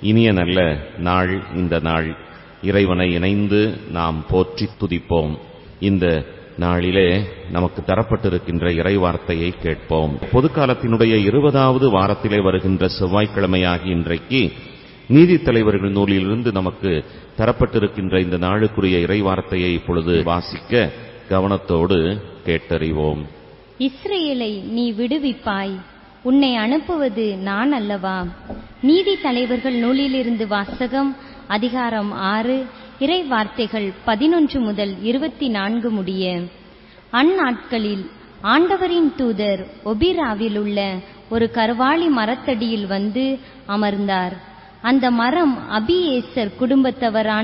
இனிய நல்ல நாள் இந்த நாள் இறைவனை இணைந்து நாம் போற்றி துதிப்போம் இந்த நாளிலே நமக்கு தரப்பட்டிருக்கின்ற இறைவார்த்தையை கேட்போம் பொதுக்காலத்தினுடைய இருபதாவது வாரத்திலே வருகின்ற செவ்வாய்க்கிழமையாகி இன்றைக்கு நீதித் தலைவர்கள் நூலிலிருந்து நமக்கு தரப்பட்டிருக்கின்ற இந்த நாளுக்குரிய இறைவார்த்தையை இப்பொழுது வாசிக்க கவனத்தோடு கேட்டறிவோம் இஸ்ரேலை நீ விடுவிப்பாய் உன்னை அனுப்புவது நான் அல்லவா நீதி தலைவர்கள் நூலிலிருந்து வாசகம் அதிகாரம் ஆறு இறை வார்த்தைகள் பதினொன்று முதல் இருபத்தி நான்கு முடிய அந்நாட்களில் ஆண்டவரின் தூதர் ஒபிராவில் உள்ள ஒரு கருவாளி மரத்தடியில் வந்து அமர்ந்தார் அந்த மரம் அபியேசர் குடும்பத்தவரான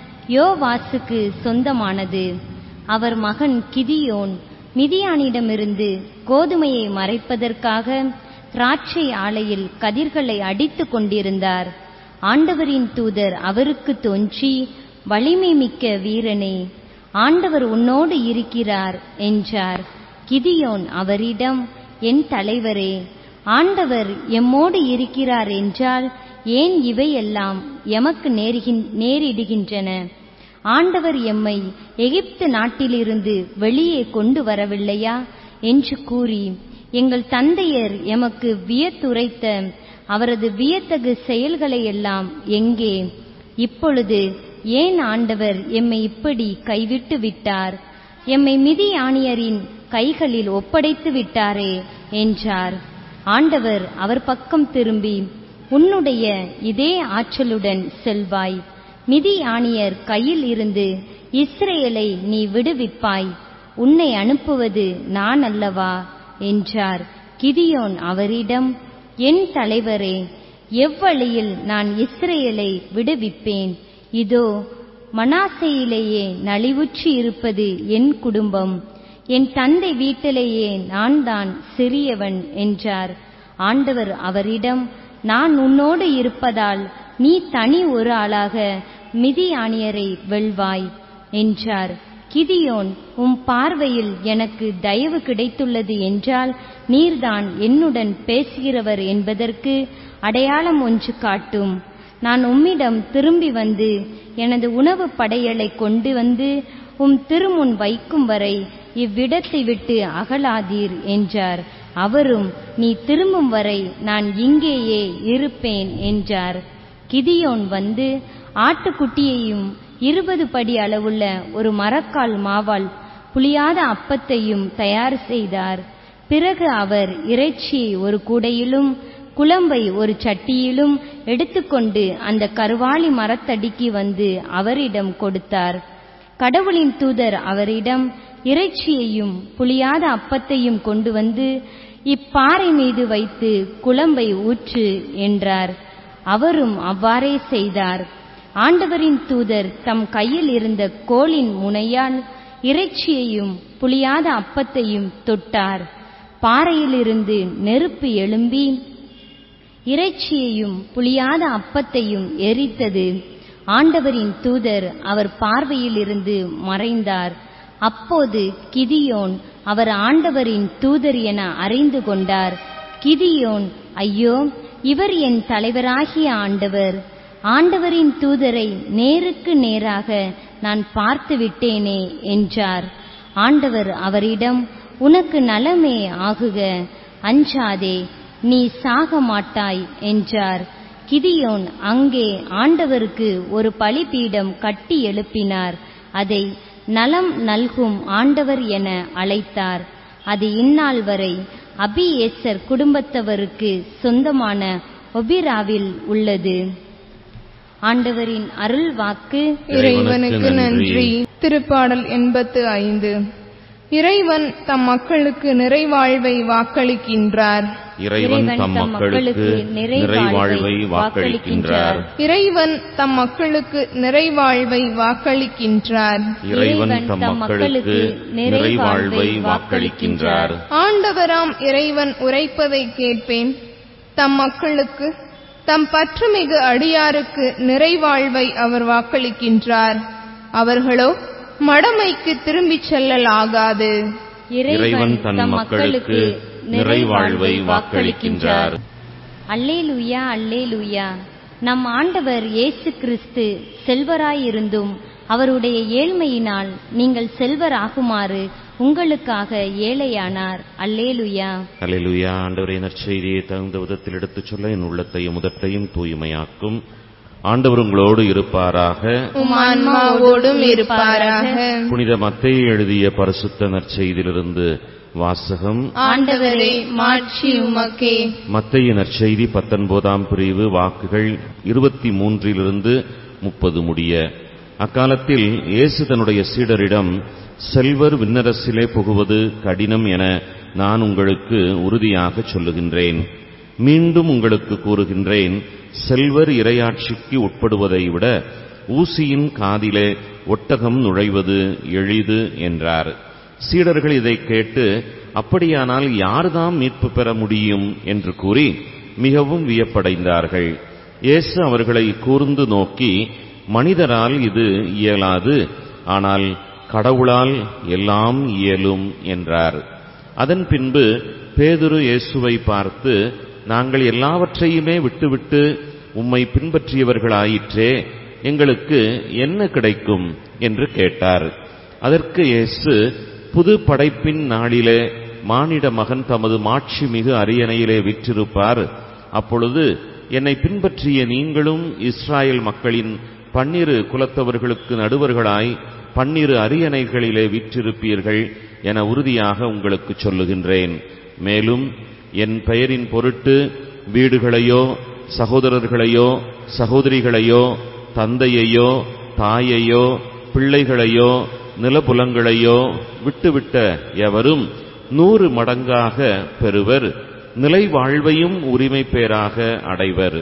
யோவாசுக்கு சொந்தமானது அவர் மகன் கிதியோன் மிதியானிடமிருந்து கோதுமையை மறைப்பதற்காக திராட்சை ஆலையில் கதிர்களை அடித்துக் கொண்டிருந்தார் ஆண்டவரின் தூதர் அவருக்கு தோன்றி வலிமை மிக்க வீரனே ஆண்டவர் உன்னோடு இருக்கிறார் என்றார் கிதியோன் அவரிடம் என் தலைவரே ஆண்டவர் எம்மோடு இருக்கிறார் என்றால் ஏன் இவையெல்லாம் எமக்கு நேருகின் நேரிடுகின்றன ஆண்டவர் எம்மை எகிப்து நாட்டிலிருந்து வெளியே கொண்டு வரவில்லையா என்று கூறி எங்கள் தந்தையர் எமக்கு வியத்துரைத்த அவரது வியத்தகு செயல்களை எல்லாம் எங்கே இப்பொழுது ஏன் ஆண்டவர் எம்மை இப்படி கைவிட்டு விட்டார் எம்மை மிதியானியரின் கைகளில் ஒப்படைத்து விட்டாரே என்றார் ஆண்டவர் அவர் பக்கம் திரும்பி உன்னுடைய இதே ஆற்றலுடன் செல்வாய் மிதியானியர் கையில் இருந்து இஸ்ரேலை நீ விடுவிப்பாய் உன்னை அனுப்புவது நான் அல்லவா என்றார் கிதியோன் அவரிடம் என் தலைவரே எவ்வழியில் நான் இஸ்ரேலை விடுவிப்பேன் இதோ மனாசையிலேயே நலிவுற்று இருப்பது என் குடும்பம் என் தந்தை வீட்டிலேயே நான் தான் சிறியவன் என்றார் ஆண்டவர் அவரிடம் நான் உன்னோடு இருப்பதால் நீ தனி ஒரு ஆளாக மிதியானியரை வெல்வாய் என்றார் கிதியோன் உம் பார்வையில் எனக்கு தயவு கிடைத்துள்ளது என்றால் நீர்தான் என்னுடன் பேசுகிறவர் என்பதற்கு அடையாளம் ஒன்று காட்டும் நான் உம்மிடம் திரும்பி வந்து எனது உணவு படையலை கொண்டு வந்து உம் திருமுன் வைக்கும் வரை இவ்விடத்தை விட்டு அகலாதீர் என்றார் அவரும் நீ திரும்பும் வரை நான் இங்கேயே இருப்பேன் என்றார் கிதியோன் வந்து ஆட்டுக்குட்டியையும் இருபது படி அளவுள்ள ஒரு மரக்கால் மாவால் புளியாத அப்பத்தையும் தயார் செய்தார் பிறகு அவர் இறைச்சியை ஒரு கூடையிலும் குழம்பை ஒரு சட்டியிலும் எடுத்துக்கொண்டு அந்த கருவாளி மரத்தடிக்கு வந்து அவரிடம் கொடுத்தார் கடவுளின் தூதர் அவரிடம் இறைச்சியையும் புளியாத அப்பத்தையும் கொண்டு வந்து இப்பாறை மீது வைத்து குழம்பை ஊற்று என்றார் அவரும் அவ்வாறே செய்தார் ஆண்டவரின் தூதர் தம் கையில் இருந்த கோலின் முனையால் இறைச்சியையும் புளியாத அப்பத்தையும் தொட்டார் பாறையிலிருந்து நெருப்பு எழும்பி இறைச்சியையும் புளியாத அப்பத்தையும் எரித்தது ஆண்டவரின் தூதர் அவர் பார்வையிலிருந்து மறைந்தார் அப்போது கிதியோன் அவர் ஆண்டவரின் தூதர் என அறிந்து கொண்டார் கிதியோன் ஐயோ இவர் என் தலைவராகிய ஆண்டவர் ஆண்டவரின் தூதரை நேருக்கு நேராக நான் பார்த்து விட்டேனே என்றார் ஆண்டவர் அவரிடம் உனக்கு நலமே ஆகுக அஞ்சாதே நீ சாக மாட்டாய் என்றார் கிதியோன் அங்கே ஆண்டவருக்கு ஒரு பலிபீடம் கட்டி எழுப்பினார் அதை நலம் நல்கும் ஆண்டவர் என அழைத்தார் அது இந்நாள் வரை அபியேசர் குடும்பத்தவருக்கு சொந்தமான ஒபிராவில் உள்ளது ஆண்டவரின் அருள் வாக்கு இறைவனுக்கு நன்றி திருப்பாடல் எண்பத்து ஐந்து இறைவன் தம் மக்களுக்கு நிறைவாழ்வை வாக்களிக்கின்றார் இறைவன் தம் மக்களுக்கு நிறைவாழ்வை வாக்களிக்கின்றார் இறைவன் தம் மக்களுக்கு நிறைவாழ்வை வாக்களிக்கின்றார் இறைவன் தம் மக்களுக்கு நிறைவாழ்வை வாக்களிக்கின்றார் ஆண்டவராம் இறைவன் உரைப்பதை கேட்பேன் தம் மக்களுக்கு தம் பற்றுமிகு அடியாருக்கு நிறைவாழ்வை அவர் வாக்களிக்கின்றார் அவர்களோ மடமைக்கு திரும்பிச் செல்லல் ஆகாது இறைவன் தன் மக்களுக்கு நிறைவாழ்வை வாக்களிக்கின்றார் அல்லேலூயா அல்லேலூயா நம் ஆண்டவர் இயேசு கிறிஸ்து செல்வராயிருந்தும் அவருடைய ஏழ்மையினால் நீங்கள் செல்வர் ஆகுமாறு உங்களுக்காக ஏழையானார் அல்லேலுயா அல்லேலூயா ஆண்டவரே நற்செய்தியை தகுந்த விதத்தில் எடுத்துச் சொல்ல என் உள்ளத்தையும் முதட்டையும் தூய்மையாக்கும் ஆண்டவர் உங்களோடு இருப்பாராக உம் ஆன்மாவோடும் இருப்பாராக புனித மத்தேயு எழுதிய பரிசுத்த நற்செய்தியிலிருந்து வாசகம் ஆண்டவரே மாட்சி உமக்கே மத்தேயு நற்செய்தி பத்தொன்பதாம் பிரிவு வாக்குகள் இருபத்தி மூன்றிலிருந்து முப்பது முடிய அக்காலத்தில் இயேசு தன்னுடைய சீடரிடம் செல்வர் விண்ணரசிலே புகுவது கடினம் என நான் உங்களுக்கு உறுதியாக சொல்லுகின்றேன் மீண்டும் உங்களுக்கு கூறுகின்றேன் செல்வர் இரையாட்சிக்கு உட்படுவதை விட ஊசியின் காதிலே ஒட்டகம் நுழைவது எளிது என்றார் சீடர்கள் இதைக் கேட்டு அப்படியானால் யார்தாம் மீட்பு பெற முடியும் என்று கூறி மிகவும் வியப்படைந்தார்கள் இயேசு அவர்களை கூர்ந்து நோக்கி மனிதரால் இது இயலாது ஆனால் கடவுளால் எல்லாம் இயலும் என்றார் அதன் பின்பு பேதுரு இயேசுவை பார்த்து நாங்கள் எல்லாவற்றையுமே விட்டுவிட்டு உம்மை பின்பற்றியவர்களாயிற்றே எங்களுக்கு என்ன கிடைக்கும் என்று கேட்டார் அதற்கு இயேசு புது படைப்பின் நாளிலே மானிட மகன் தமது மாட்சி மிகு அரியணையிலே விற்றிருப்பார் அப்பொழுது என்னை பின்பற்றிய நீங்களும் இஸ்ராயேல் மக்களின் பன்னிரு குலத்தவர்களுக்கு நடுவர்களாய் பன்னிரு அரியணைகளிலே விற்றிருப்பீர்கள் என உறுதியாக உங்களுக்கு சொல்லுகின்றேன் மேலும் என் பெயரின் பொருட்டு வீடுகளையோ சகோதரர்களையோ சகோதரிகளையோ தந்தையையோ தாயையோ பிள்ளைகளையோ நிலபுலங்களையோ விட்டுவிட்ட எவரும் நூறு மடங்காக பெறுவர் நிலை வாழ்வையும் உரிமை பேராக அடைவர்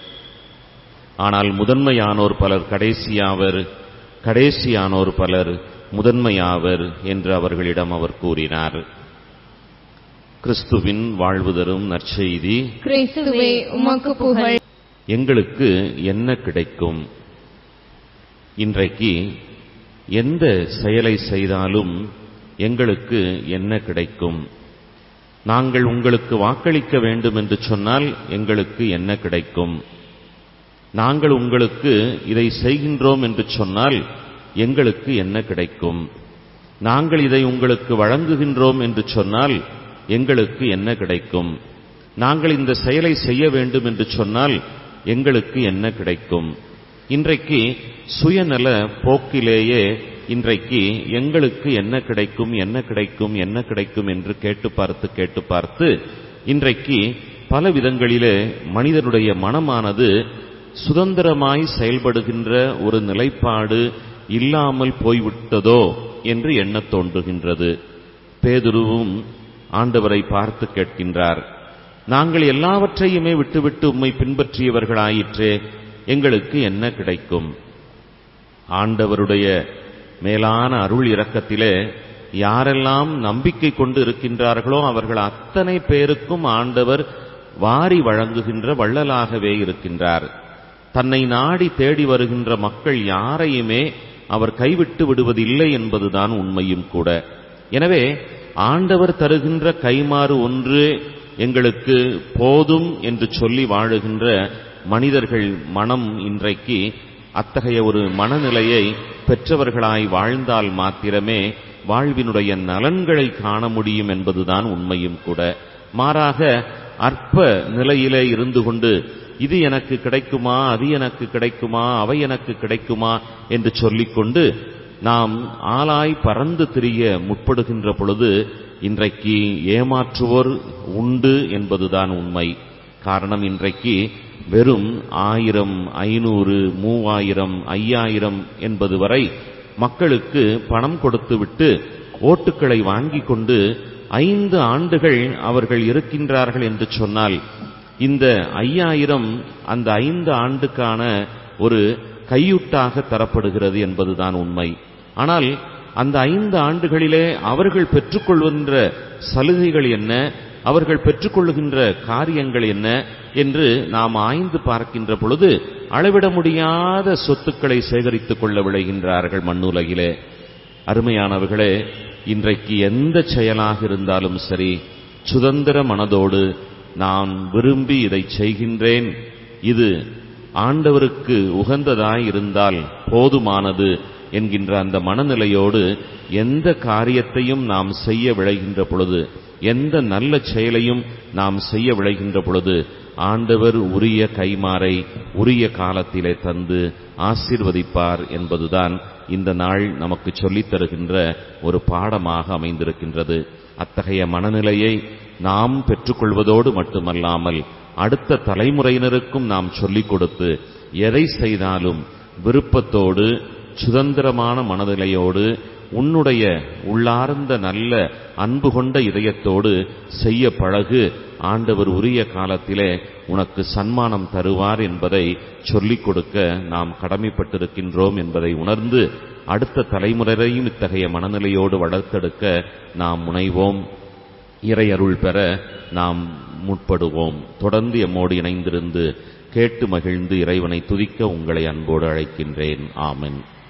ஆனால் முதன்மையானோர் பலர் கடைசியாவர் கடைசியானோர் பலர் முதன்மையாவர் என்று அவர்களிடம் அவர் கூறினார் கிறிஸ்துவின் வாழ்வு தரும் நற்செய்தி கிறிஸ்துவே உமக்கு புகழ் எங்களுக்கு என்ன கிடைக்கும் இன்றைக்கு எந்த செயலை செய்தாலும் எங்களுக்கு என்ன கிடைக்கும் நாங்கள் உங்களுக்கு வாக்களிக்க வேண்டும் என்று சொன்னால் எங்களுக்கு என்ன கிடைக்கும் நாங்கள் உங்களுக்கு இதை செய்கின்றோம் என்று சொன்னால் எங்களுக்கு என்ன கிடைக்கும் நாங்கள் இதை உங்களுக்கு வழங்குகின்றோம் என்று சொன்னால் எங்களுக்கு என்ன கிடைக்கும் நாங்கள் இந்த செயலை செய்ய வேண்டும் என்று சொன்னால் எங்களுக்கு என்ன கிடைக்கும் இன்றைக்கு சுயநல போக்கிலேயே இன்றைக்கு எங்களுக்கு என்ன கிடைக்கும் என்ன கிடைக்கும் என்ன கிடைக்கும் என்று கேட்டு பார்த்து கேட்டு பார்த்து இன்றைக்கு பல விதங்களிலே மனிதனுடைய மனமானது சுதந்திரமாய் செயல்படுகின்ற ஒரு நிலைப்பாடு இல்லாமல் போய்விட்டதோ என்று எண்ணத் தோன்றுகின்றது பேதுருவும் ஆண்டவரை பார்த்து கேட்கின்றார் நாங்கள் எல்லாவற்றையுமே விட்டுவிட்டு உம்மை பின்பற்றியவர்களாயிற்றே எங்களுக்கு என்ன கிடைக்கும் ஆண்டவருடைய மேலான அருள் இரக்கத்திலே யாரெல்லாம் நம்பிக்கை கொண்டு இருக்கின்றார்களோ அவர்கள் அத்தனை பேருக்கும் ஆண்டவர் வாரி வழங்குகின்ற வள்ளலாகவே இருக்கின்றார் தன்னை நாடி தேடி வருகின்ற மக்கள் யாரையுமே அவர் கைவிட்டு விடுவதில்லை என்பதுதான் உண்மையும் கூட எனவே ஆண்டவர் தருகின்ற கைமாறு ஒன்று எங்களுக்கு போதும் என்று சொல்லி வாழுகின்ற மனிதர்கள் மனம் இன்றைக்கு அத்தகைய ஒரு மனநிலையை பெற்றவர்களாய் வாழ்ந்தால் மாத்திரமே வாழ்வினுடைய நலன்களை காண முடியும் என்பதுதான் உண்மையும் கூட மாறாக அற்ப நிலையிலே இருந்து கொண்டு இது எனக்கு கிடைக்குமா அது எனக்கு கிடைக்குமா அவை எனக்கு கிடைக்குமா என்று சொல்லிக்கொண்டு நாம் ஆளாய் பறந்து திரிய முற்படுகின்ற பொழுது இன்றைக்கு ஏமாற்றுவோர் உண்டு என்பதுதான் உண்மை காரணம் இன்றைக்கு வெறும் ஆயிரம் ஐநூறு மூவாயிரம் ஐயாயிரம் என்பது வரை மக்களுக்கு பணம் கொடுத்துவிட்டு ஓட்டுக்களை வாங்கிக் கொண்டு ஐந்து ஆண்டுகள் அவர்கள் இருக்கின்றார்கள் என்று சொன்னால் இந்த ஐயாயிரம் அந்த ஐந்து ஆண்டுக்கான ஒரு கையூட்டாக தரப்படுகிறது என்பதுதான் உண்மை ஆனால் அந்த ஐந்து ஆண்டுகளிலே அவர்கள் பெற்றுக்கொள்கின்ற சலுகைகள் என்ன அவர்கள் பெற்றுக்கொள்ளுகின்ற காரியங்கள் என்ன என்று நாம் ஆய்ந்து பார்க்கின்ற பொழுது அளவிட முடியாத சொத்துக்களை சேகரித்துக் கொள்ள விளைகின்றார்கள் மண்ணுலகிலே அருமையானவர்களே இன்றைக்கு எந்த செயலாக இருந்தாலும் சரி சுதந்திர மனதோடு நான் விரும்பி இதை செய்கின்றேன் இது ஆண்டவருக்கு உகந்ததாய் இருந்தால் போதுமானது என்கின்ற அந்த மனநிலையோடு எந்த காரியத்தையும் நாம் செய்ய விளைகின்ற பொழுது எந்த நல்ல செயலையும் நாம் செய்ய விளைகின்ற பொழுது ஆண்டவர் உரிய கைமாறை உரிய காலத்திலே தந்து ஆசீர்வதிப்பார் என்பதுதான் இந்த நாள் நமக்கு சொல்லித் தருகின்ற ஒரு பாடமாக அமைந்திருக்கின்றது அத்தகைய மனநிலையை நாம் பெற்றுக்கொள்வதோடு மட்டுமல்லாமல் அடுத்த தலைமுறையினருக்கும் நாம் சொல்லிக் கொடுத்து எதை செய்தாலும் விருப்பத்தோடு சுதந்திரமான மனநிலையோடு உன்னுடைய உள்ளார்ந்த நல்ல அன்பு கொண்ட இதயத்தோடு செய்ய பழகு ஆண்டவர் உரிய காலத்திலே உனக்கு சன்மானம் தருவார் என்பதை சொல்லிக் கொடுக்க நாம் கடமைப்பட்டிருக்கின்றோம் என்பதை உணர்ந்து அடுத்த தலைமுறையையும் இத்தகைய மனநிலையோடு வளர்த்தெடுக்க நாம் முனைவோம் இறை அருள் பெற நாம் முற்படுவோம் தொடர்ந்து எம்மோடு இணைந்திருந்து கேட்டு மகிழ்ந்து இறைவனை துதிக்க உங்களை அன்போடு அழைக்கின்றேன் ஆமென்